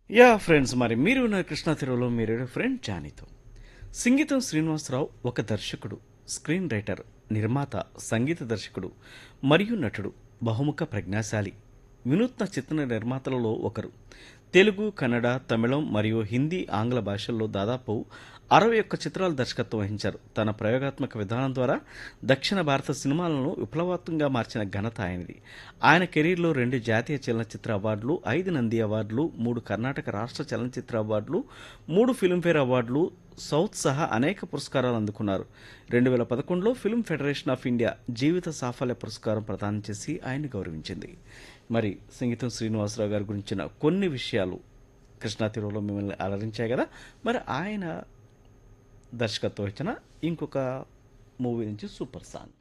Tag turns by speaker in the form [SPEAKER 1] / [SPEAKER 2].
[SPEAKER 1] yeah friends మరి మీరు ఉన్న కృష్ణా తీరులో మీరు ఫ్రెండ్ జానీతో సంగీతం శ్రీనివాసరావు ఒక దర్శకుడు స్క్రీన్ రైటర్ నిర్మాత సంగీత దర్శకుడు మరియు నటుడు బహుముఖ ప్రజ్ఞాశాలి వినూత్న చిత్ర నిర్మాతలలో ఒకరు తెలుగు కన్నడ తమిళం మరియు హిందీ ఆంగ్ల భాషల్లో దాదాపు అరవై ఒక్క చిత్రాలు దర్శకత్వం వహించారు తన ప్రయోగాత్మక విధానం ద్వారా దక్షిణ భారత సినిమాలను విప్లవాత్మకంగా మార్చిన ఘనత ఆయనది ఆయన కెరీర్లో రెండు జాతీయ చలనచిత్ర అవార్డులు ఐదు నంది అవార్డులు మూడు కర్ణాటక రాష్ట్ర చలనచిత్ర అవార్డులు మూడు ఫిల్మ్ఫేర్ అవార్డులు సౌత్ సహా అనేక పురస్కారాలు అందుకున్నారు రెండు వేల పదకొండులో ఫిల్మ్ ఫెడరేషన్ ఆఫ్ ఇండియా జీవిత సాఫల్య పురస్కారం ప్రదానం చేసి ఆయన్ని గౌరవించింది మరి సంగీతం శ్రీనివాసరావు గారి గురించిన కొన్ని విషయాలు కృష్ణా తీరులో మిమ్మల్ని అలరించాయి కదా మరి ఆయన దర్శకత్వం ఇచ్చిన ఇంకొక మూవీ నుంచి సూపర్ సాంగ్